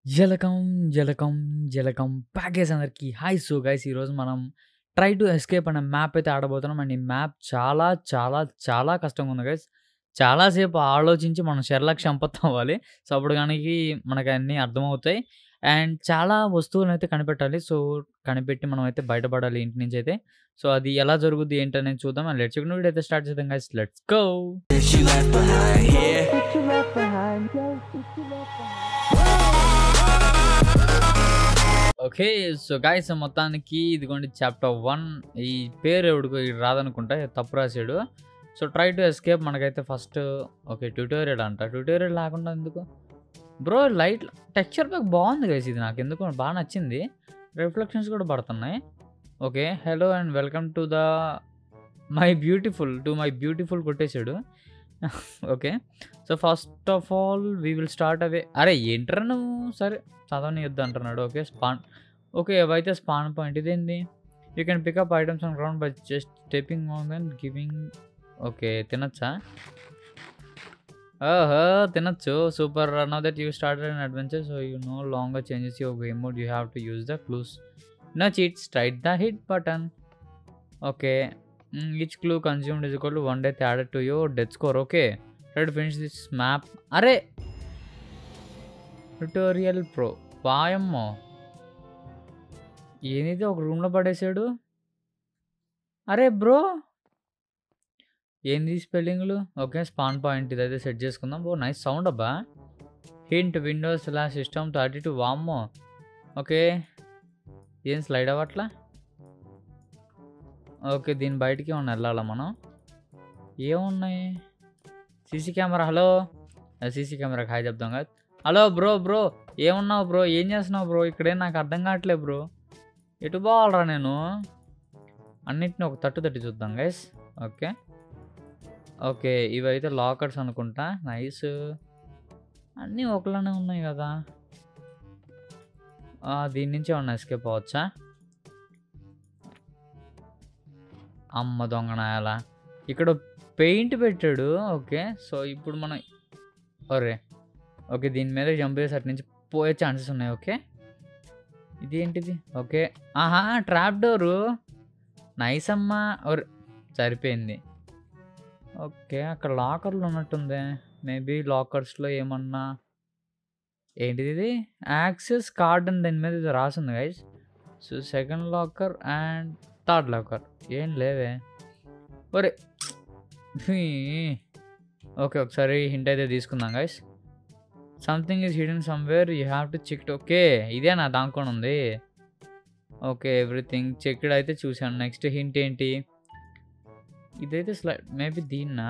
జలకం, జలకం, జలకం ప్యాకేజ్ అందరికి హాయ్! సో గైస్ ఈరోజు మనం ట్రై టు ఎస్కేప్ అనే మ్యాప్ అయితే ఆడబోతున్నాం. అండ్ ఈ మ్యాప్ చాలా, చాలా, చాలా కష్టంగా ఉంది గైస్. చాలా సేపు ఆలోచించి మనం షెర్లాక్ షంపత్ అవ్వాలి. సో అప్పుడు గనకి మనకన్నీ అర్థమవుతాయి. అండ్ చాలా వస్తువులనైతే కనిపెట్టాలి. సో కనిపెట్టి మనమైతే బయటపడాలి ఇంటి నుంచైతే. సో అది ఎలా జరుగుద్ది ఏంటనేది చూద్దాం. అండ్ లెట్స్ వీడియో అయితే స్టార్ట్ చేద్దాం guys. Let's go! She left behind here. What you left behind, girl? What you left behind? Okay. So guys మొత్తానికి ఇదిగోండి చాప్టర్ 1 ఈ పేరు ఎవడికో ఇది రాదనుకుంటా. తప్పు రాసాడు. సో ట్రై టు ఎస్కేప్ మనకైతే ఫస్ట్ ఓకే ట్యుటోరియల్ అంట. ట్యుటోరియల్ లేకుండా ఎందుకు? బ్రో లైట్ టెక్స్చర్ ప్యాక్ బాగుంది గైస్ ఇది నాకెందుకో బాగా నచ్చింది. రిఫ్లెక్షన్స్ కూడా పడుతున్నాయి. Okay. Hello and welcome to the my beautiful to my beautiful కొట్టేసాడు. Okay. So first of all we will start away అరే ఏంట్రా నువ్వు? సరే చదవనియొద్దు అంటున్నాడు. ఓకే. Spawn okay. అవైతే స్పాన్ పాయింట్ ఇదేంది? You can pick up items on ground by just stepping on then giving okay. తినొచ్చా? ఓహో! తినొచ్చు. Super now that you started an adventure so you no longer changes your game mode you have to use the clues. No cheats tried the hit button. Okay. Hmm. Each clue consumed is equal to 1 death added to your death score. Okay. Try to finish this map అరే! Tutorial pro వాయమ్మో! ఏనిది ఒక రూమ్‌లో పడేసాడు. అరే bro! ఏంది స్పెల్లింగ్‌లు? Okay. Spawn point ఇదైతే set చేసుకుందాం. ఓహ్! నైస్ సౌండ్ అబ్బా! హింట్ విండోస్ స్లాష్ సిస్టమ్ 32 వామ్మో! ఓకే. ఏం స్లైడ్ అవ్వట్లా? ఓకే. దీని బయటికి ఏమన్నా ఎళ్ళాలా మనం? ఏమున్నాయి? CC camera hello! సీసీ కెమెరాకి హాయ్ చెప్దాం గైస్. హలో బ్రో బ్రో ఏమున్నావు బ్రో? ఏం చేస్తున్నావు బ్రో? ఇక్కడేం నాకు అర్థం కావట్లే బ్రో. ఎటు పోవాలిరా నేను? అన్నిటిని ఒక తట్టు తట్టి చూద్దాం గైస్. ఓకే. ఓకే. ఇవైతే లాకర్స్ అనుకుంటా. నైస్. అన్నీ ఒకలానే ఉన్నాయి కదా! ఆ! దీని నుంచి ఏమన్నా ఎస్కేప్ అవ్వచ్చా? అమ్మ దొంగనాయాల! ఇక్కడ పెయింట్ పెట్టాడు. ఓకే. సో ఇప్పుడు మనం ఒరేయ్! ఓకే. దీని మీద జంప్ చేసి అటు నుంచి పోయే ఛాన్సెస్ ఉన్నాయి. ఓకే. ఇదేంటిది? ఓకే. ఆహా! Trap door. నైస్ అమ్మా! ఒరే సరిపోయింది. ఓకే. అక్కడ లాకర్‌లు ఉన్నట్టుందే. మేబీ లాకర్స్‌లో ఏమన్నా ఏంటిదిది? యాక్సెస్ కార్డ్ అని దీని మీద ఏదో రాసుంది guys. So second locker and third locker. ఏం లేవే. ఒరేయ్! ఫీ ఓకే. ఒకసారి హింట్ అయితే తీసుకుందాం guys. Something is hidden somewhere you have to check it okay. ఇదేనా దాక్కొని ఉంది? ఓకే. ఎవ్రీథింగ్ చెక్డ్ అయితే చూసాను. నెక్స్ట్ హింట్ ఏంటి? ఇదైతే స్లై మేబీ దీన్నా?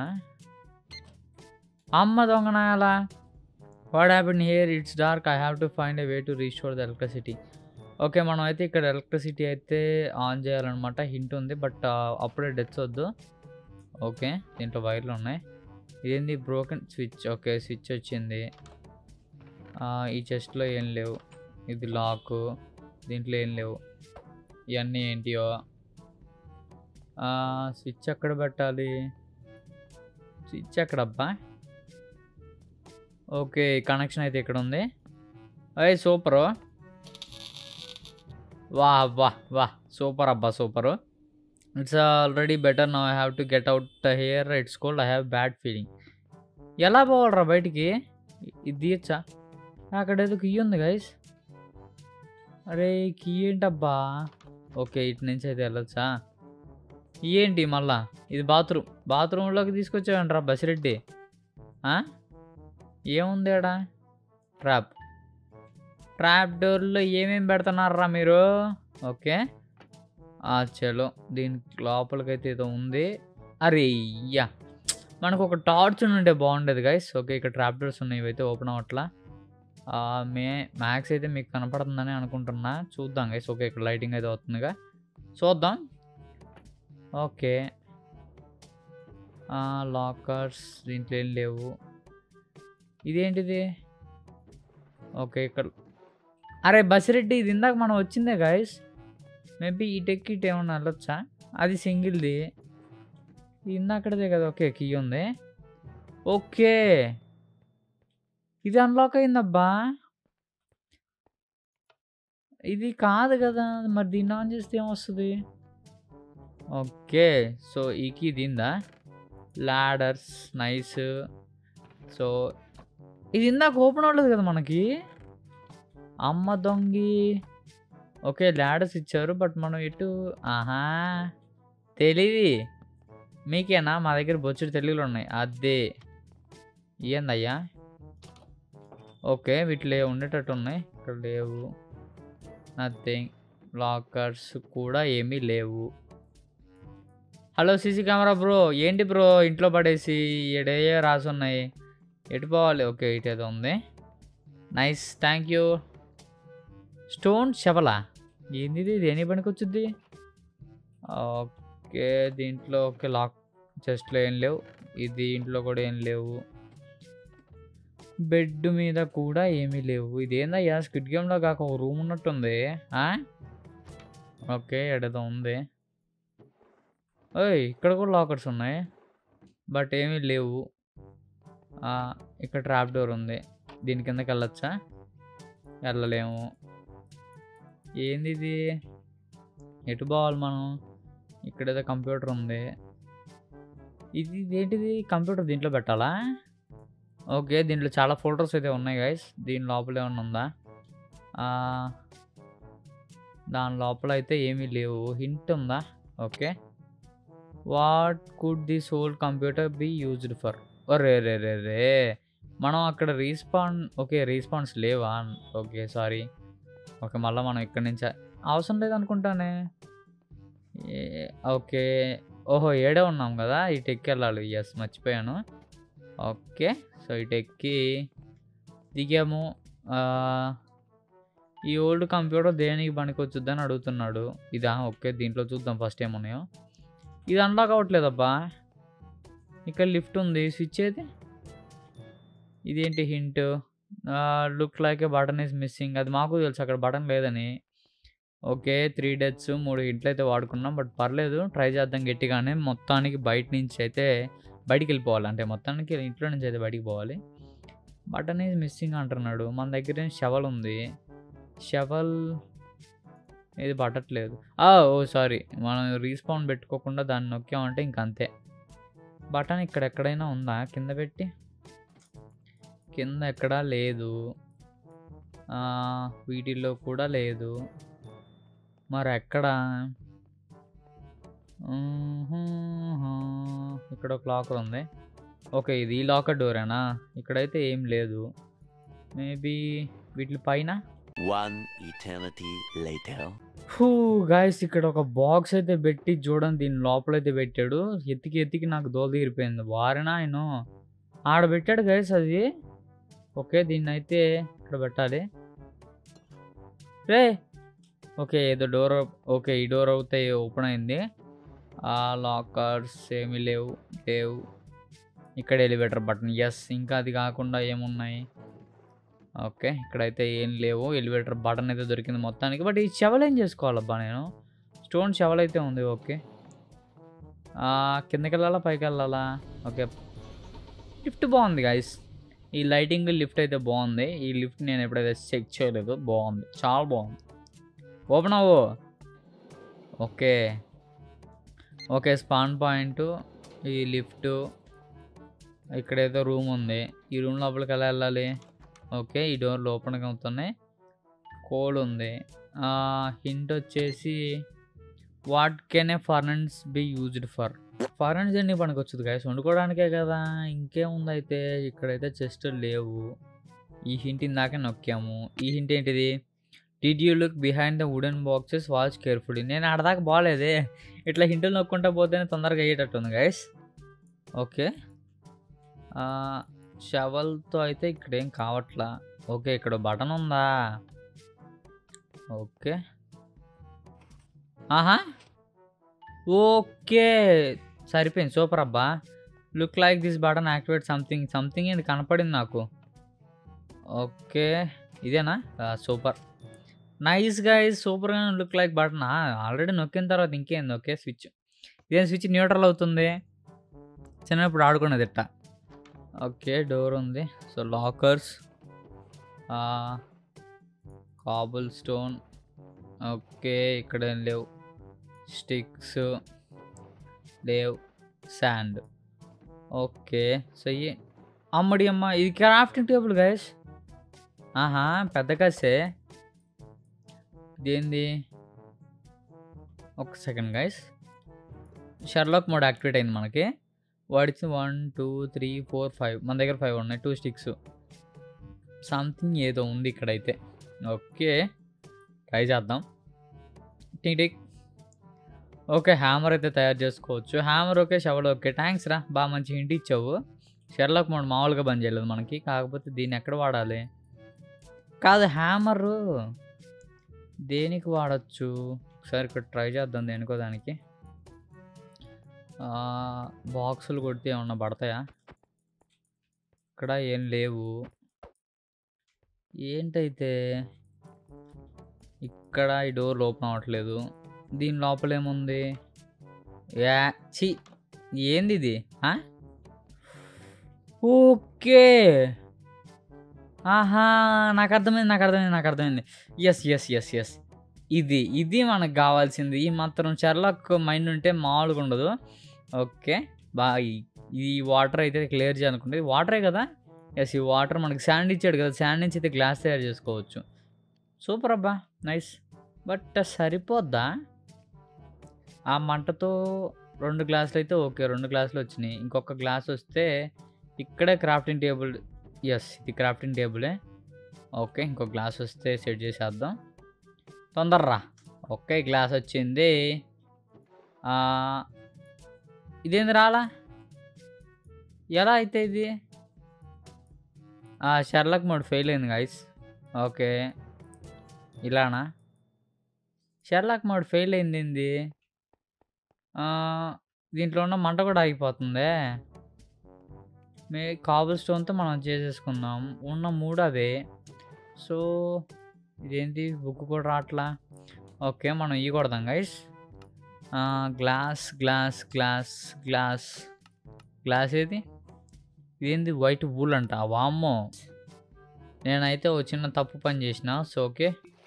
అమ్మ దొంగనాయాల! What happened here? It's dark I have to find a way to restore the electricity. Okay. మనం అయితే ఇక్కడ ఎలక్ట్రిసిటీ అయితే ఆన్ చేయాలన్నమాట. హింట్ ఉంది. బట్ అప్పుడే డెత్స్ వద్దు. ఓకే. దీంట్లో వైర్‌లు ఉన్నాయి. ఇదేంది బ్రోకెన్ స్విచ్. ఓకే. స్విచ్ వచ్చింది. ఆహ్, ఈ చెస్ట్‌లో ఏం లేవు. ఇది లాకు. దీంట్లో ఏం లేవు. ఇయన్నీ ఏంటియో? ఆహ్, స్విచ్ ఎక్కడ పెట్టాలి? స్విచ్ ఎక్కడబ్బా? ఓకే. కనెక్షన్ అయితే ఇక్కడ ఉంది. ఏయ్! సూపరు. వాహ్! వాహ్! వాహ్! సూపర్ అబ్బా! Super. It's already better now I have to get out here it's cold I have bad feeling. ఎలా పోవాలిరా బయటికి? ఇది తీయొచ్చా? అక్కడేదో కీ ఉంది గైస్. అరేయ్! కీ ఏంటబ్బా? ఓకే. ఇటు నుంచి అయితే వెళ్ళొచ్చా? ఇయేంటి మళ్ళా? ఇది బాత్రూమ్. బాత్రూమ్‌లోకి తీసుకొచ్చావేంట్రా బసిరెడ్డి? ఆ! ఏముంది ఈడ? ట్రాప్. ట్రాప్ డోర్‌లో ఏమేమి పెడుతున్నార్రా మీరు? ఓకే. ఆ! చలో. దీని లోపలికైతే ఏదో ఉంది. అరెయ్య! మనకు ఒక టార్చ్ ఉండుంటే బాగుండేది గైస్. ఓకే. ఇక్కడ ట్రాప్ డోర్స్ ఉన్నాయి. ఇవైతే ఓపెన్ అవ్వట్లా. ఆహ్, మే మ్యాక్స్ అయితే మీకు కనపడుతుందని అనుకుంటున్నా. చూద్దాం గైస్. ఓకే. ఇక్కడ లైటింగ్ అయితే వస్తుందిగా. చూద్దాం. ఓకే. ఆ! లాకర్స్ దీంట్లో ఏం లేవు. ఇదేంటిది? ఓకే. ఇక్కడ అరే బసిరెడ్డి ఇది ఇందాక మనం వచ్చిందే గైస్. మేబీ ఇటెక్కి ఇటు ఏమన్నా వెళ్ళొచ్చా? అది సింగిల్‌ది. ఇది ఇందాకటిదే కదా! ఓకే. కీ ఉంది. ఓకే. ఇది అన్‌లాక్ అయిందబ్బా! ఇది కాదు కదా మరి దీన్ని ఆన్ చేస్తే ఏమొస్తుంది ఓకే సో ఈ కీ దీందా లాడర్స్ నైస్ సో ఇది ఇందాక ఓపెన్ అవ్వలేదు కదా మనకి అమ్మ దొంగి ఓకే లాడర్స్ ఇచ్చారు బట్ మనం ఎటు ఆహా తెలివి మీకేనా మా దగ్గర బొచ్చుడు తెలుగులు ఉన్నాయి అదే ఏందయ్యా ఓకే వీటిలో ఉండేటట్టు ఉన్నాయి ఇక్కడ లేవు నథింగ్ లాకర్స్ కూడా ఏమీ లేవు హలో సీసీ కెమెరా బ్రో ఏంటి బ్రో ఇంట్లో పడేసి ఎడే రాసి ఉన్నాయి ఎటు పోవాలి ఓకే ఇటు ఏదో ఉంది నైస్ థ్యాంక్ యూ స్టోన్ శవలా ఏంది ఇది దేని పనికి వచ్చింది ఓకే దీంట్లో ఓకే లాక్ చెస్ట్లో ఏం లేవు ఇది ఇంట్లో కూడా ఏం లేవు బెడ్ మీద కూడా ఏమీ లేవు ఇదేందయ్యా స్కిడ్ గేమ్లో కాక ఒక రూమ్ ఉన్నట్టుంది ఆ? ఓకే ఎడదో ఉంది ఓయ్ ఇక్కడ కూడా లాకర్స్ ఉన్నాయి బట్ ఏమీ లేవు ఆ, ఇక్కడ ట్రాప్ డోర్ ఉంది దీని కిందకి వెళ్ళొచ్చా వెళ్ళలేము ఏంది ఇది ఎటు పోవాలి మనం ఇక్కడ ఏదో కంప్యూటర్ ఉంది ఇది ఏంటిది కంప్యూటర్ దీంట్లో పెట్టాలా ఓకే దీంట్లో చాలా ఫోటోస్ అయితే ఉన్నాయి గైస్ దీని లోపల ఏమన్నా ఉందా ఆ, దాని లోపల అయితే ఏమీ లేవు హింట్ ఉందా okay what could this old computer be used for రే రే రే రే మనం అక్కడ రీస్పాన్ ఓకే రీస్పాన్స్ లేవా ఓకే సారీ ఓకే మళ్ళీ మనం ఇక్కడి నుంచి అవసరం లేదనుకుంటానే ఏ- ఓకే ఓహో ఏడే ఉన్నాం కదా ఇటు ఎక్కి వెళ్ళాలి ఎస్ మర్చిపోయాను ఓకే సో ఇటు ఎక్కి దిగాము ఆ, ఈ ఓల్డ్ కంప్యూటర్ దేనికి పనికొచ్చుద్దని అడుగుతున్నాడు ఇదా ఓకే దీంట్లో చూద్దాం ఫస్ట్ ఏమున్నాయో ఇది అన్లాక్ అవ్వట్లేదబ్బా ఇక్కడ లిఫ్ట్ ఉంది స్విచ్ ఏది ఇదేంటి hint look like a button is missing అది మాకు తెలుసు అక్కడ బటన్ లేదని ఓకే త్రీ డేట్స్ మూడు హింట్లు అయితే వాడుకున్నాం బట్ పర్లేదు ట్రై చేద్దాం గట్టిగానే మొత్తానికి బయట నుంచి అయితే బయటికి వెళ్ళిపోవాలి అంటే మొత్తానికి ఇంట్లో నుంచి అయితే బయటికి పోవాలి బటన్ ఈజ్ మిస్సింగ్ అంటున్నాడు మన దగ్గర ఏం షవల్ ఉంది షవల్ ఇది పట్టట్లేదు ఆ, ఓ సారీ మనం రీస్పాన్ పెట్టుకోకుండా దాన్ని నొక్కామంటే ఇంక అంతే బటన్ ఇక్కడ ఎక్కడైనా ఉందా కింద పెట్టి కింద ఎక్కడా లేదు ఆ, వీటిల్లో కూడా లేదు మరి ఎక్కడ ఊహుహు. ఇక్కడ ఒక లాకర్ ఉంది ఓకే ఇది ఈ లాకర్ డోరేనా ఇక్కడైతే ఏం లేదు మేబీ వీటి పైన One eternity later. హూ గాయస్ ఇక్కడ ఒక బాక్స్ అయితే పెట్టి చూడండి దీని లోపల అయితే పెట్టాడు ఎత్తికి ఎత్తికి నాకు దోల తీరిపోయింది వారినా ఆయన ఆడ పెట్టాడు గాయస్ అది ఓకే దీన్ని అయితే ఇక్కడ పెట్టాలి రే ఓకే ఏదో డోర్ ఓకే ఈ డోర్ అయితే ఓపెన్ అయింది ఆ లాకర్స్ ఏమీ లేవు లేవు ఇక్కడ ఎలివేటర్ బటన్ ఎస్ ఇంకా అది కాకుండా ఏమున్నాయి ఓకే ఇక్కడైతే ఏం లేవు ఎలివేటర్ బటన్ అయితే దొరికింది మొత్తానికి బట్ ఈ చెవల్ ఏం చేసుకోవాలబ్బా నేను స్టోన్ చెవల్ అయితే ఉంది ఓకే ఆ, కిందకి వెళ్ళాలా పైకి వెళ్ళాలా ఓకే లిఫ్ట్ బాగుంది గాయస్ ఈ లైటింగ్ లిఫ్ట్ అయితే బాగుంది ఈ లిఫ్ట్ నేను ఎప్పుడైతే చెక్ చేయలేదు బాగుంది చాలా బాగుంది ఓపెన్ అవ్వు ఓకే ఓకే స్పాన్ పాయింట్ ఈ లిఫ్ట్ ఇక్కడ ఏదో రూమ్ ఉంది ఈ రూమ్ లోపలికి ఎలా వెళ్ళాలి ఓకే ఈ డోర్లు ఓపెన్గా అవుతున్నాయి కోడ్ ఉంది హింట్ వచ్చేసి what can a furnace be used for furnace ఎన్ని పనికి వచ్చుది గాయస్ వండుకోవడానికే కదా ఇంకేముంది అయితే ఇక్కడైతే చెస్ట్ లేవు ఈ హింట్ ఇందాకే నొక్కాము ఈ హింట్ ఏంటిది did you look behind the wooden boxes watch carefully నేను ఆడదాకా బాగాలేదే ఇట్లా హింటులు నొక్కుంటా పోతేనే తొందరగా అయ్యేటట్టుంది గైస్ ఓకే షవల్తో అయితే ఇక్కడ ఏం కావట్లా ఓకే ఇక్కడ బటన్ ఉందా ఓకే ఆహా ఓకే సరిపోయింది సూపర్ అబ్బా look like this button activate something something ఇది కనపడింది నాకు ఓకే ఇదేనా సూపర్ నైస్ గైస్ సూపర్గా లుక్ లైక్ బటన్ ఆల్రెడీ నొక్కిన తర్వాత ఇంకేంది ఓకే స్విచ్ ఇదేం స్విచ్ న్యూట్రల్ అవుతుంది చిన్నప్పుడు ఆడుకునేది ఇట్ట ఓకే డోర్ ఉంది so lockers cobblestone okay ఇక్కడ ఏం లేవు స్టిక్స్ లేవు శాండ్ ఓకే సో ఈ అమ్మడి అమ్మ ఇది క్రాఫ్టింగ్ టేబుల్ గైస్ ఆహా పెద్ద కసే ఇదేంది ఒక second guys Sherlock mode activate అయింది మనకి వాడిచ్చి one two three four five మన దగ్గర ఫైవ్ ఉన్నాయి టూ స్టిక్స్ సంథింగ్ ఏదో ఉంది ఇక్కడైతే ఓకే ట్రై చేద్దాం టిక్ టిక్ ఓకే హ్యామర్ అయితే తయారు చేసుకోవచ్చు hammer okay shovel okay thanks రా బాగా మంచి హింట్ ఇచ్చావు షెర్లాక్ మోడ్ మామూలుగా బంద్ చేయలేదు మనకి కాకపోతే దీన్ని ఎక్కడ వాడాలి కాదు హ్యామరు దేనికి వాడచ్చు ఒకసారి ఇక్కడ ట్రై చేద్దాం దేనికో దానికి బాక్సులు కొడితే ఏమన్నా పడతాయా ఇక్కడ ఏం లేవు ఏంటైతే ఇక్కడ ఈ డోర్ ఓపెన్ అవ్వట్లేదు దీని లోపల ఏముంది యా చి ఏంది ఇది ఆ? ఓకే ఆహా నాకు అర్థమైంది నాకు అర్థమైంది నాకు అర్థమైంది ఎస్ ఎస్ ఎస్ ఎస్ ఇది ఇది మనకు కావాల్సింది ఈ మాత్రం చెర్లక్ మైండ్ ఉంటే మామూలుగా ఉండదు ఓకే బా ఈ- ఈ వాటర్ అయితే క్లియర్ చేయాలనుకుంటే ఇది వాటరే కదా ఎస్ ఈ వాటర్ మనకి శాండ్ ఇచ్చాడు కదా శాండ్ నుంచి అయితే గ్లాస్ తయారు చేసుకోవచ్చు సూపర్ అబ్బా నైస్ బట్ సరిపోద్దా ఆ మంటతో రెండు గ్లాసులు అయితే ఓకే రెండు గ్లాసులు వచ్చినాయి ఇంకొక గ్లాస్ వస్తే ఇక్కడే క్రాఫ్టింగ్ టేబుల్ ఎస్ ఇది క్రాఫ్టింగ్ టేబులే ఓకే ఇంకో గ్లాస్ వస్తే సెట్ చేసేద్దాం తొందర్రా ఓకే గ్లాస్ వచ్చింది ఆ, ఇదేంది రాలా ఎలా అయితే ఇది షర్లక్ మోడ్ ఫెయిల్ అయింది గైస్ ఓకే ఇలానా షెర్లాక్ మోడ్ ఫెయిల్ అయింది ఏంది ఆ, దీంట్లో ఉన్న మంట కూడా ఆగిపోతుంది మే కాబుల్ స్టోన్తో మనం చేసేసుకుందాం ఉన్న మూడు అవే సో ఇదేంటి బుక్ కూడా రావట్లా ఓకే మనం ఇవి కొడదాం guys glass glass glass glass glass ఏది ఇదేంది వైట్ వూల్ అంట వామ్మో నేనైతే ఓ చిన్న తప్పు పని చేసిన సో ఓకే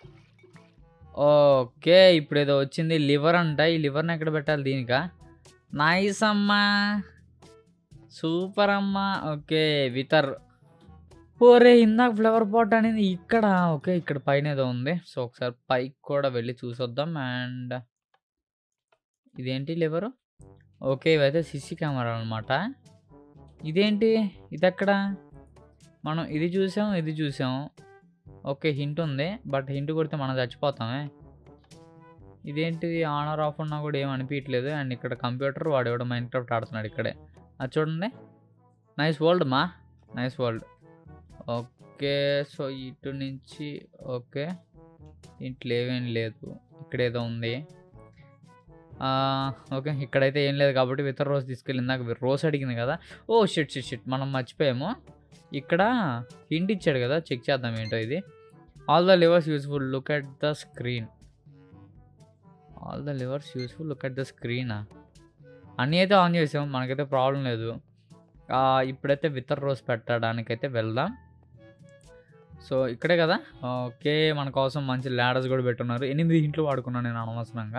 ఓకే ఇప్పుడు ఏదో వచ్చింది లివర్ అంట ఈ లివర్ని ఎక్కడ పెట్టాలి దీనికా నైస్ అమ్మా సూపర్ అమ్మా ఓకే వితర్ ఓరే ఇందాక ఫ్లవర్ పాట్ అనేది ఇక్కడ ఓకే ఇక్కడ పైన ఏదో ఉంది సో ఒకసారి పైకి కూడా వెళ్ళి చూసొద్దాం అండ్ ఇదేంటి లివరు ఓకే ఇవైతే సిసి కెమెరా అనమాట ఇదేంటి ఇది ఎక్కడ మనం ఇది చూసాం ఇది చూసాం ఓకే హింట్ ఉంది బట్ హింట్ కొడితే మనం చచ్చిపోతామే ఇదేంటిది ఆన్ ఆర్ ఆఫ్ ఉన్నా కూడా ఏం అనిపించట్లేదు అండ్ ఇక్కడ కంప్యూటర్ వాడు ఎవడో మైండ్ క్రాఫ్ట్ ఆడుతున్నాడు ఇక్కడే అది చూడండి నైస్ వరల్డ్ మా నైస్ వరల్డ్ ఓకే సో ఇటు నుంచి ఓకే ఇంట్లో ఏమేం లేదు ఇక్కడ ఏదో ఉంది ఆ, ఓకే ఇక్కడైతే ఏం లేదు కాబట్టి వితర్ రోజ్ తీసుకెళ్ళి ఇందాక రోజ్ అడిగింది కదా ఓ షిట్ షిట్ షిట్ మనం మర్చిపోయాము ఇక్కడ హింట్ ఇచ్చాడు కదా చెక్ చేద్దాం ఏంటో ఇది all the levers useful look at the screen all the levers useful look at the స్క్రీనా అన్నీ అయితే ఆన్ చేసాం మనకైతే ప్రాబ్లం లేదు ఆ, ఇప్పుడైతే వితర్ రోజ్ పెట్టడానికైతే వెళ్దాం సో ఇక్కడే కదా ఓకే మన కోసం మంచి ల్యాడర్స్ కూడా పెట్టున్నారు ఎనిమిది ఇంట్లో వాడుకున్నాను నేను అనవసరంగా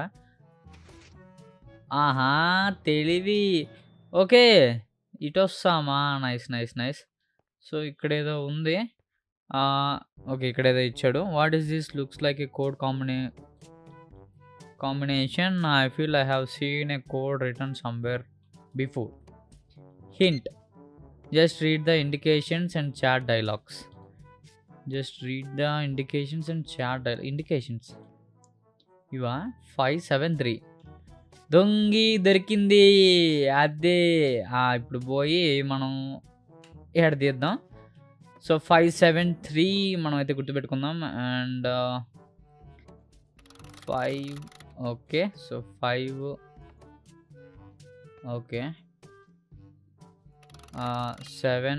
ఆహా తెలివి ఓకే ఇటు వస్తామా నైస్ నైస్ నైస్ సో ఇక్కడ ఏదో ఉంది ఆ, ఓకే ఇక్కడ ఏదో ఇచ్చాడు what is this looks like a code combine combination I feel I have seen a code return somewhere before hint just read the indications and chat dialogues just read the indications and chat die indications ఇవా five seven three దొంగి దొరికింది అదే ఆ, ఇప్పుడు పోయి మనం ఏడ తీద్దాం సో ఫైవ్ సెవెన్ త్రీ మనం అయితే గుర్తుపెట్టుకుందాం and five okay so five okay seven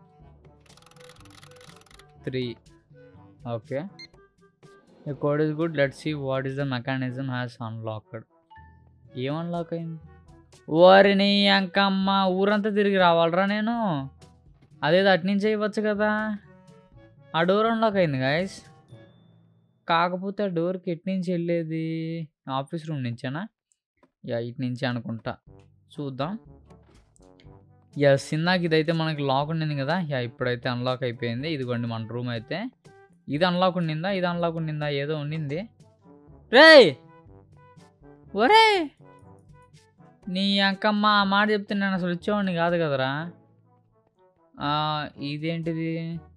three okay the code is good let see what is the mechanism has unlocked ఏం అన్లాక్ అయింది ఓరిని అంకమ్మ ఊరంతా తిరిగి రావాలరా నేను అదేదో అటు నుంచి ఇవ్వచ్చు కదా ఆ డోర్ అన్లాక్ అయింది గాయస్ కాకపోతే ఆ డోర్‌కి ఎటు నుంచి ఎళ్ళేది? ఆఫీస్ రూమ్ నుంచేనా? యాహ్! ఇటు నుంచే అనుకుంటా. చూద్దాం. యెస్. ఇందాక ఇదైతే మనకి లాక్ ఉండింది గదా! యాహ్! ఇప్పుడైతే అన్‌లాక్ అయిపోయింది. ఇదిగోండి మన రూమ్ అయితే. ఇది అన్‌లాక్ ఉండిందా? ఇది అన్‌లాక్ ఉండిందా? ఏదో ఉండింది. రేయ్! ఒరేయ్! నీ యంకమ్మ ఆ మాట చెప్తే నేను అసలు వచ్చేవాడిని కాదు కదరా! ఆహ్, ఇదేంటిది?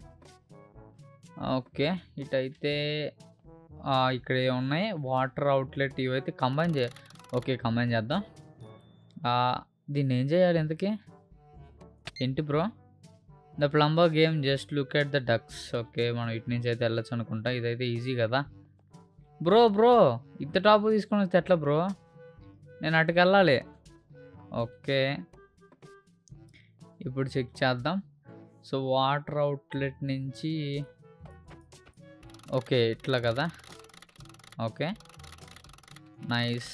ఓకే. ఇటైతే ఆహ్, ఇక్కడ ఏమున్నాయి? వాటర్ అవుట్‌లెట్ ఇవైతే కంబైన్ చే ఓకే. కంబైన్ చేద్దాం. ఆహ్, దీన్ని ఏం చేయాలి ఇంతకీ? ఏంటి bro? The plumber game just look at the ducts. Okay. మనం ఇటు నుంచి అయితే వెళ్ళొచ్చు అనుకుంటా. ఇదైతే ఈజీ కదా! బ్రో బ్రో ఇంత టాప్ తీసుకొని వస్తే ఎట్లా బ్రో? నేను అటుకెళ్ళాలి. ఓకే. ఇప్పుడు చెక్ చేద్దాం. సో, వాటర్ అవుట్‌లెట్ నుంచి ఓకే. ఇట్లా కదా! ఓకే. నైస్.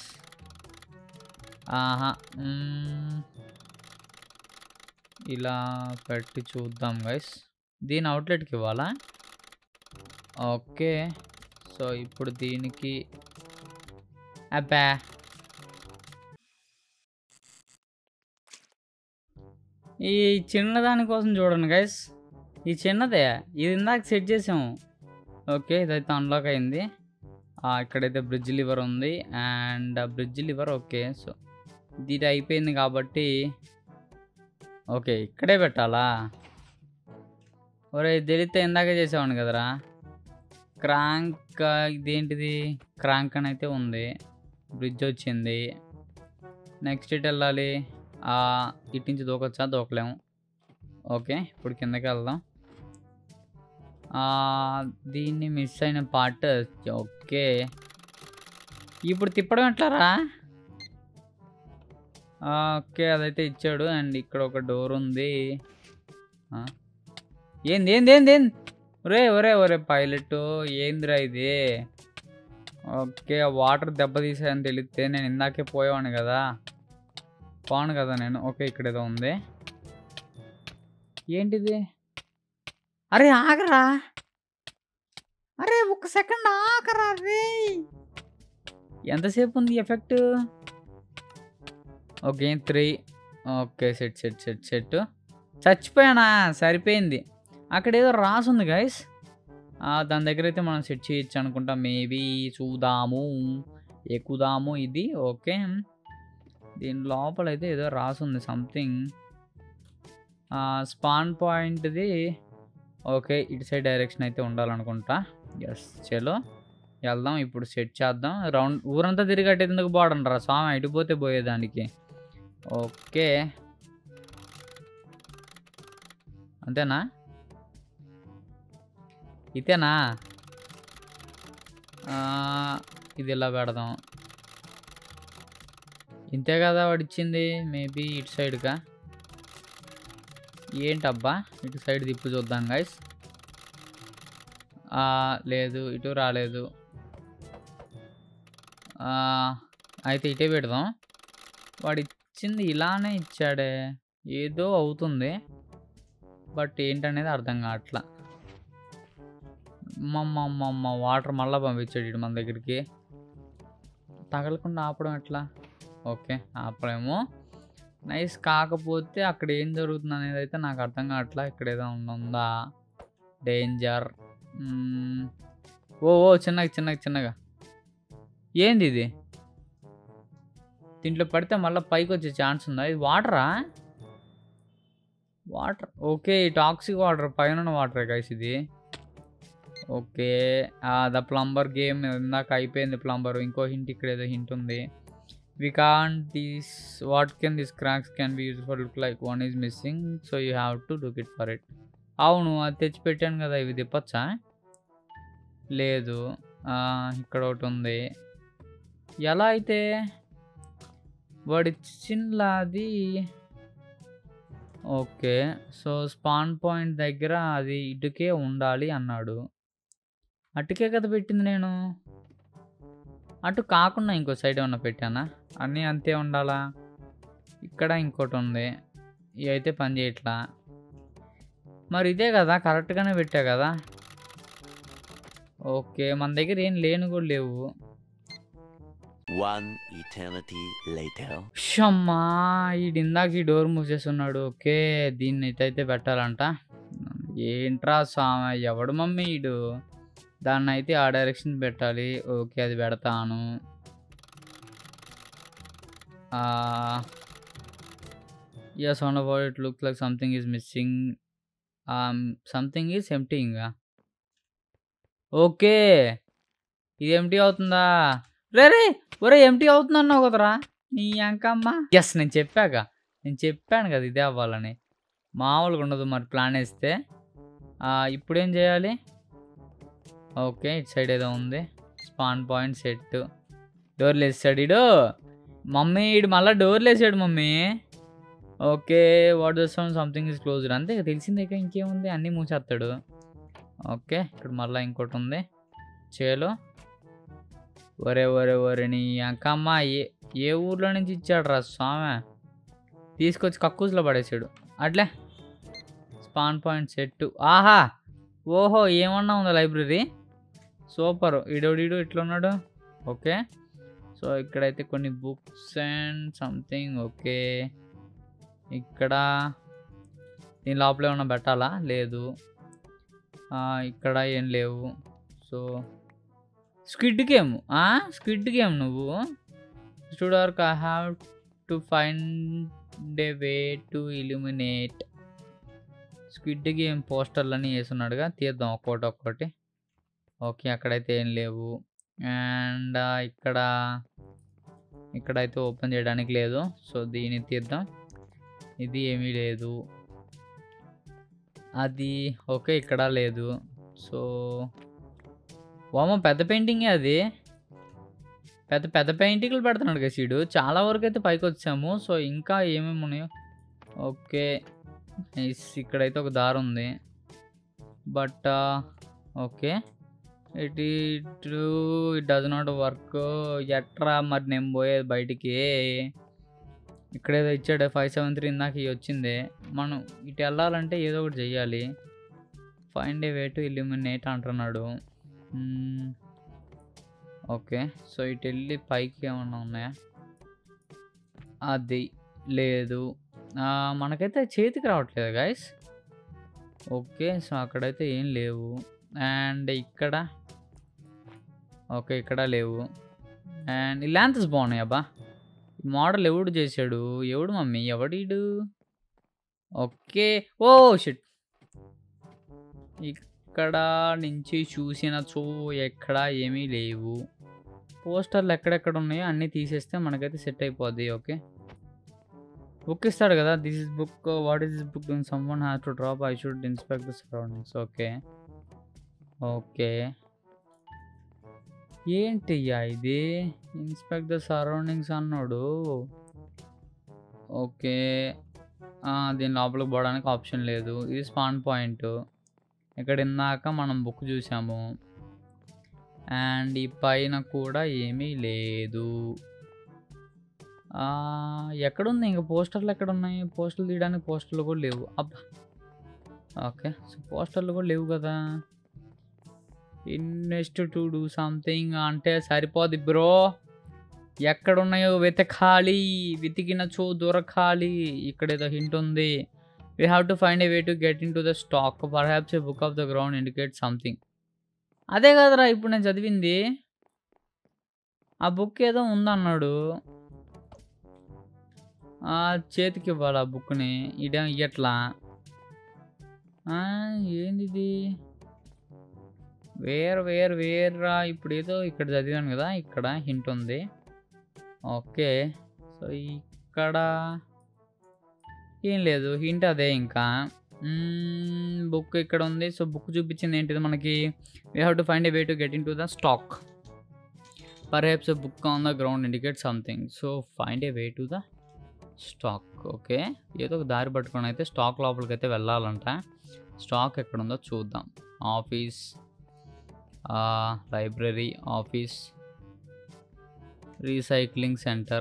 ఆహా! హ్మ్. ఇలా పెట్టి చూద్దాం గైస్. దీని అవుట్‌లెట్‌కి ఇవ్వాలా? ఓకే. సో, ఇప్పుడు దీనికి అబ్బా! ఈ చిన్నదాని కోసం చూడండి గైస్. ఈ చిన్నదే. ఇది ఇందాక సెట్ చేసాము. ఓకే. ఇదైతే అన్‌లాక్ అయింది. ఆహ్, ఇక్కడైతే బ్రిడ్జ్ లివర్ ఉంది. And bridge lever okay. So, ఇది అయిపోయింది కాబట్టి ఓకే. ఇక్కడే పెట్టాలా? ఒరేయ్! ఇది తెలిస్తే ఇందాకే చేసేవాడిని కదరా! క్రాంక్ ఇదేంటిది? క్రాంక్ అని అయితే ఉంది. బ్రిడ్జ్ వచ్చింది. నెక్స్ట్ ఎటెళ్ళాలి? ఆహ్, ఇటు నుంచి దూకొచ్చా? దూకలేము. ఓకే. ఇప్పుడు కిందకెళ్దాం. ఆహ్, దీన్ని మిస్ అయిన పార్ట్ ఓకే. ఇప్పుడు తిప్పడం ఎట్లారా? ఆ! ఓకే. అదైతే ఇచ్చాడు. అండ్ ఇక్కడ ఒక డోర్ ఉంది. ఆ! ఏంది? ఏంది? ఏంది? ఏంది? ఒరేయ్! ఒరేయ్! ఒరేయ్! పైలటు ఏందిరా ఇది? ఓకే. వాటర్ దెబ్బ తీసాయని తెలిస్తే నేను ఇందాకే పోయేవాడిని కదా! పోను కదా నేను. ఓకే. ఇక్కడేదో ఉంది. ఏంటిది? అరే! ఆగరా! అరే! ఒక్క సెకండ్ ఆగరా రేయ్! ఎంతసేపు ఉంది effect? Okay. 3 okay. Set set set set. చచ్చిపోయానా? సరిపోయింది. అక్కడేదో రాసుంది గైస్. ఆహ్, దాని దగ్గరైతే మనం సెట్ చేయొచ్చు అనుకుంటా. మేబీ చూద్దాము. ఎక్కుదాము ఇది. ఓకే. దీని లోపలైతే ఏదో రాసుంది సంథింగ్. ఆహ్, స్పాన్ పాయింట్‌ది ఓకే. ఇటు సైడ్ డైరెక్షన్ అయితే ఉండాలనుకుంటా. యెస్. చలో ఎళ్దాం. ఇప్పుడు సెట్ చేద్దాం. రౌండ్ ఊరంతా తిరిగి అటు ఎందుకు పోవడంరా స్వామి ఇటు పోతే పోయేదానికి. ఓకే. అంతేనా? ఇతేనా? ఆహ్, ఇది ఇలా పెడదాం. ఇంతే కదా వాడిచ్చింది. మేబీ ఇటు సైడ్‌కా? ఏంటబ్బా! ఇటు సైడ్ తిప్పి చూద్దాం గైస్. ఆహ్, లేదు. ఇటు రాలేదు. ఆహ్, అయితే ఇటే పెడదాం. వాడిచ్చింది ఇలానే ఇచ్చాడే. ఏదో అవుతుంది. బట్ ఏంటనేది అర్థం కావట్లా. అమ్మమ్మమ్మమ్మ! వాటర్ మళ్ళా పంపించాడు ఈడు మన దగ్గరికి. తగలకుండా ఆపడం ఎట్లా? ఓకే. ఆపలేము. నైస్. కాకపోతే అక్కడ ఏం జరుగుతుందనేదైతే నాకు అర్థం కావట్లా. ఇక్కడేదో ఉందా? డేంజర్. హ్మ్. ఓ! ఓ! చిన్నగా చిన్నగా చిన్నగా. ఏందిది? దీంట్లో పడితే మళ్ళా పైకొచ్చే ఛాన్స్ ఉందా? ఇది వాటరా? Water okay. ఈ టాక్సిక్ వాటర్ పైనున్న వాటరే గైస్ ఇది. ఓకే. ఆహ్, ద ప్లంబర్ గేమ్ ఇందాక అయిపోయింది ప్లంబర్. ఇంకో హింట్ ఇక్కడేదో హింట్ ఉంది. We can't this what can this cracks can be used for look like one is missing. So, you have to look it for it. అవును. అది తెచ్చి పెట్టాను కదా! ఇవి తిప్పొచ్చా? లేదు. ఆహ్, ఇక్కడొకటుంది. ఎలా అయితే? వాడిచ్చింలాది ఓకే. సో, స్పాన్ పాయింట్ దగ్గర అది ఇటుకే ఉండాలి అన్నాడు. అటుకే కదా పెట్టింది నేను. అటు కాకుండా ఇంకో సైడ్ ఏమన్నా పెట్టానా? అన్నీ అంతే ఉండాలా? ఇక్కడ ఇంకోటుంది. ఇవైతే పని చేయట్లా. మరి ఇదే కదా! కరెక్ట్‌గానే పెట్టా కదా! ఓకే మన దగ్గర ఏం లేని కూడా లేవు One eternity later. షమ్మా ఈడు ఇందాక ఈ డోర్ మూసేస్తున్నాడు ఓకే దీన్ని ఇటైతే పెట్టాలంట ఏంట్రా సామె ఎవడు మమ్మీ ఈడు దాన్ని అయితే ఆ డైరెక్షన్ పెట్టాలి ఓకే అది పెడతాను yes on about it look like something is missing something is emptying okay ఇది ఎంటీ అవుతుందా రే రే ఒరే ఎంటీ అవుతుంది అన్నావు కదరా నీ అంకమ్మ ఎస్ నేను చెప్పాక నేను చెప్పాను కదా ఇదే అవ్వాలని మామూలుగా ఉండదు మరి ప్లాన్ వేస్తే ఆ, ఇప్పుడేం చేయాలి ఓకే ఇటు సైడ్ ఏదో ఉంది స్పాన్ పాయింట్ సెట్ డోర్లు వేసాడు ఇడు మమ్మీ ఇడు మళ్ళీ డోర్లు వేసాడు mummy okay what the sound something is closed అంతే ఇక తెలిసిందే ఇక ఇంకేముంది అన్నీ మూసేస్తాడు ఓకే ఇక్కడ మళ్ళీ ఇంకోటి ఉంది చేలో ఒరే ఒరే ఒరే నీ అంకమ్మ ఏ ఏ ఊర్లో నుంచి ఇచ్చాడు రా స్వామి తీసుకొచ్చి కక్కూసులో పడేసాడు అట్లే స్పాన్ పాయింట్ సెట్ ఆహా ఓహో ఏమన్నా ఉందా లైబ్రరీ సూపర్ ఇడోడిడు ఇట్లా ఉన్నాడు ఓకే సో ఇక్కడైతే కొన్ని బుక్స్ అండ్ సంథింగ్ ఓకే ఇక్కడ దీని లోపల ఏమన్నా పెట్టాలా లేదు ఆ, ఇక్కడ ఏం లేవు so squid game squid game నువ్వు స్టూడర్క్ I have to find a way to illuminate squid game పోస్టర్లని వేసున్నాడుగా తీద్దాం ఒక్కోటి ఒక్కోటి ఓకే అక్కడైతే ఏం లేవు అండ్ ఇక్కడ ఇక్కడైతే ఓపెన్ చేయడానికి లేదు సో దీన్ని తీద్దాం ఇది ఏమీ లేదు అది ఓకే ఇక్కడ లేదు సో వామ పెద్ద పెయింటింగే అది పెద్ద పెద్ద పెయింటింగ్లు పెడుతున్నాడు కదా సీడు చాలా వరకు అయితే పైకి వచ్చాము సో ఇంకా ఏమేమి ఉన్నాయో ఓకే నైస్. ఇక్కడైతే ఒక దారి ఉంది but okay it it it does not work ఎట్రా మరి నేను పోయేది బయటికి ఇక్కడేదో ఇచ్చాడు ఫైవ్ సెవెన్ త్రీ ఇందాక ఇవి వచ్చింది మనం ఇటు వెళ్ళాలంటే ఏదో ఒకటి చెయ్యాలి find a way to illuminate అంటున్నాడు మ్మ్. ఓకే సో ఇటు వెళ్ళి పైకి ఏమన్నా ఉన్నాయా అది లేదు ఆ, మనకైతే చేతికి రావట్లేదు గాయస్ ఓకే సో అక్కడైతే ఏం లేవు అండ్ ఇక్కడ ఓకే ఇక్కడ లేవు అండ్ ఈ ల్యాంతస్ బాగున్నాయి అబ్బా మోడల్ ఎవడు చేశాడు ఎవడు మమ్మీ ఎవడీడు ఓకే ఓ షిట్ ఇక్కడ నుంచి చూసిన చో ఎక్కడ ఏమీ లేవు పోస్టర్లు ఎక్కడెక్కడ ఉన్నాయో అన్నీ తీసేస్తే మనకైతే సెట్ అయిపోద్ది ఓకే బుక్ ఇస్తాడు కదా this is book what is this book someone has to drop I should inspect the surroundings okay okay ఏంటయ్యా ఇది ఇన్స్పెక్ట్ ద సరౌండింగ్స్ అన్నాడు ఓకే ఆ, దీని లోపలికి పోవడానికి ఆప్షన్ లేదు ఇది స్పాన్ పాయింట్ ఇక్కడ ఇందాక మనం బుక్ చూసాము అండ్ ఈ పైన కూడా ఏమీ లేదు ఆ, ఎక్కడుంది ఇంకా పోస్టర్లు ఎక్కడ ఉన్నాయి పోస్టర్లు తీయడానికి పోస్టర్లు కూడా లేవు అబ్బా ఓకే సో పోస్టర్లు కూడా లేవు కదా ఇన్వెస్ట్ టు డూ సంథింగ్ అంటే సరిపోదు బ్రో ఎక్కడున్నాయో వెతకాలి వెతికిన చో దొరకాలి ఇక్కడ ఏదో హింట్ ఉంది we have to find a way to get into the stack perhaps a book of the ground indicate something అదే కదరా ఇప్పుడు నేను చదివింది ఆ బుక్ ఏదో ఉందన్నాడు ఆ, చేతికి ఇవ్వాలి ఆ బుక్ని ఇదేం ఇయ్యట్లా ఆ, ఏందిది వేర్ వేర్ వేర్రా ఇప్పుడు ఏదో ఇక్కడ చదివాను కదా ఇక్కడ హింట్ ఉంది ఓకే సో ఇక్కడ ఏం లేదు హింట్ అదే ఇంకా బుక్ ఇక్కడ ఉంది సో బుక్ చూపించింది ఏంటిది మనకి we have to find a way to get into the stack perhaps book on the ground indicate something so find a way to the stack okay ఏదో ఒక దారి పట్టుకొని అయితే స్టాక్ లోపలికి అయితే వెళ్ళాలంట స్టాక్ ఎక్కడ ఉందో చూద్దాం office library office recycling centre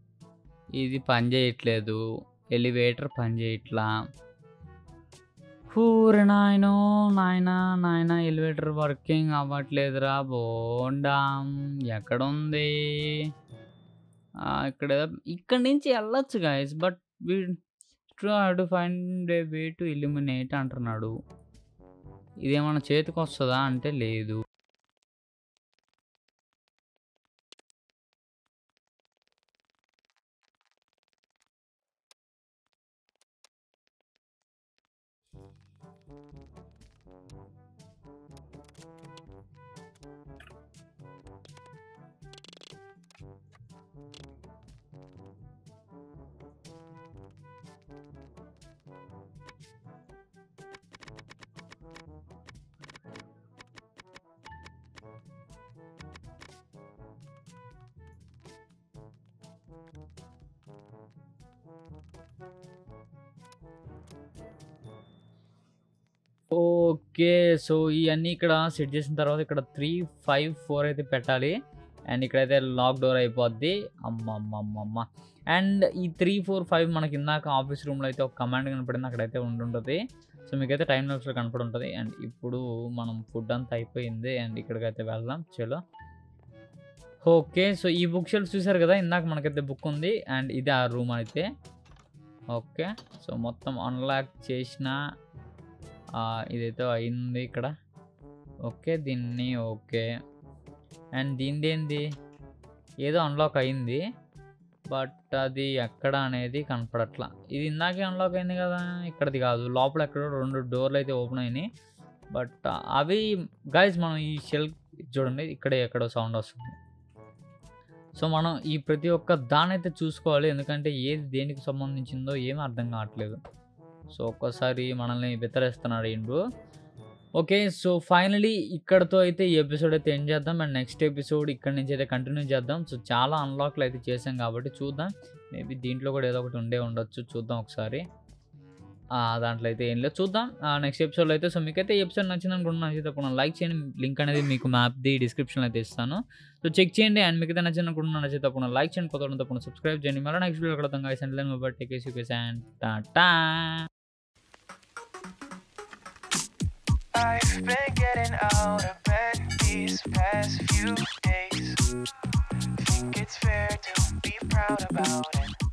ఇది పని చేయట్లేదు ఎలివేటర్ పని చేయట్లా ఊరి నాయనో నాయన నాయన ఎలివేటర్ వర్కింగ్ అవ్వట్లేదురా బోండాం ఎక్కడుంది ఆ, ఇక్కడ ఇక్కడ నుంచి వెళ్ళొచ్చు guys but we true have to find a way to illuminate అంటున్నాడు ఇదేమన్నా చేతికి వస్తుందా అంటే లేదు ఓకే సో ఇవన్నీ ఇక్కడ సెట్ చేసిన తర్వాత ఇక్కడ త్రీ ఫైవ్ ఫోర్ అయితే పెట్టాలి అండ్ ఇక్కడైతే లాక్ డోర్ అయిపోద్ది అమ్మమ్మమ్మమ్మ అండ్ ఈ త్రీ ఫోర్ ఫైవ్ మనకి ఇందాక ఆఫీస్ రూమ్లో అయితే ఒక కమాండ్ కనపడింది అక్కడైతే ఉండుంటుంది సో మీకైతే టైం లాప్స్లో కనపడి ఉంటుంది అండ్ ఇప్పుడు మనం ఫుడ్ అంతా అయిపోయింది అండ్ ఇక్కడికైతే వెళ్దాం చలో ఓకే సో ఈ బుక్ షెల్ఫ్ చూసారు కదా ఇందాక మనకైతే బుక్ ఉంది అండ్ ఇది ఆ రూమ్ అయితే ఓకే సో మొత్తం అన్లాక్ చేసిన ఆ, ఇదైతే అయింది ఇక్కడ ఓకే దీన్ని ఓకే అండ్ దీనిది ఏంది ఏదో అన్లాక్ అయింది బట్ అది ఎక్కడ అనేది కనపడట్లా ఇది ఇందాకే అన్లాక్ అయింది కదా ఇక్కడది కాదు లోపల ఎక్కడో రెండు డోర్లు అయితే ఓపెన్ అయినాయి బట్ అవి గైజ్ మనం ఈ షెల్ చూడండి ఇక్కడే ఎక్కడో సౌండ్ వస్తుంది సో మనం ఈ ప్రతి ఒక్క దాన్ని అయితే చూసుకోవాలి ఎందుకంటే ఏది దేనికి సంబంధించిందో ఏమీ అర్థం కావట్లేదు సో ఒక్కసారి మనల్ని బెత్తరేస్తున్నాడు ఏంటో ఓకే సో ఫైనలీ ఇక్కడతో అయితే ఈ ఎపిసోడ్ అయితే ఎండ్ చేద్దాం అండ్ నెక్స్ట్ ఎపిసోడ్ ఇక్కడ నుంచి అయితే కంటిన్యూ చేద్దాం సో చాలా అన్లాక్లు అయితే చేసాం కాబట్టి చూద్దాం మేబీ దీంట్లో కూడా ఏదో ఒకటి ఉండే ఉండొచ్చు చూద్దాం ఒకసారి ఆ, దాంట్లో అయితే ఏం లేదు చూద్దాం నెక్స్ట్ ఎపిసోడ్లో అయితే సో మీకైతే ఈ ఎపిసోడ్ నచ్చింది అనుకుంటున్నాను నచ్చితే తప్పకుండా లైక్ చేయండి లింక్ అనేది మీకు మ్యాప్ది డిస్క్రిప్షన్లో అయితే ఇస్తాను సో చెక్ చేయండి అండ్ మీకు అయితే నచ్చింది అనుకుంటున్నాను నచ్చితే తప్పకుండా లైక్ చేయండి కొత్త వాళ్ళని తప్పకుండా సబ్స్క్రైబ్ చేయండి మళ్ళీ నెక్స్ట్ వీడియో కడతాం guys. Until then, bye-bye. Take care, see you guys, and ta-ta. I've been getting out of bed these past few days. Think it's fair to be proud about it.